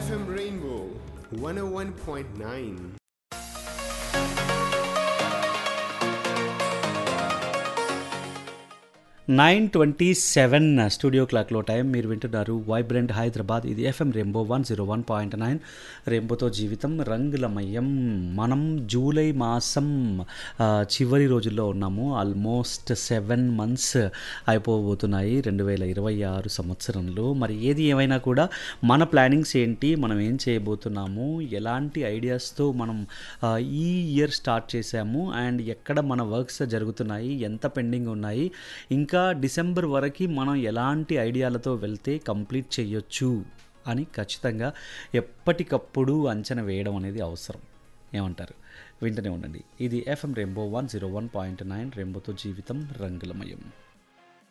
FM Rainbow 101.9. Nine twenty seven studio క్లాక్లో time మీరు వింటున్నారు వైబ్రెంట్ హైదరాబాద్ ఇది FM Rainbow one zero one point nine రెయిన్బోతో జీవితం రంగులమయం మనం జూలై మాసం ఆ, చివరి రోజుల్లో ఉన్నాము ఆల్మోస్ట్ సెవెన్ మంత్స్ అయిపోబోతున్నాయి రెండు వేల ఇరవై ఆరు సంవత్సరంలో మరి ఏది ఏమైనా కూడా మన ప్లానింగ్స్ ఏంటి మనం ఏం చేయబోతున్నాము ఎలాంటి ఐడియాస్తో మనం ఆ, ఈ ఇయర్ స్టార్ట్ చేసాము అండ్ ఎక్కడ మన వర్క్స్ జరుగుతున్నాయి ఎంత పెండింగ్ ఉన్నాయి ఇంకా డిసెంబర్ వరకు మనం ఎలాంటి ఐడియాలతో వెళ్తే కంప్లీట్ చేయొచ్చు అని ఖచ్చితంగా ఎప్పటికప్పుడు అంచనా వేయడం అనేది అవసరం ఏమంటారు వింటూనే ఉండండి ఇది FM Rainbow one zero one point nine రెయిన్బోతో జీవితం రంగులమయం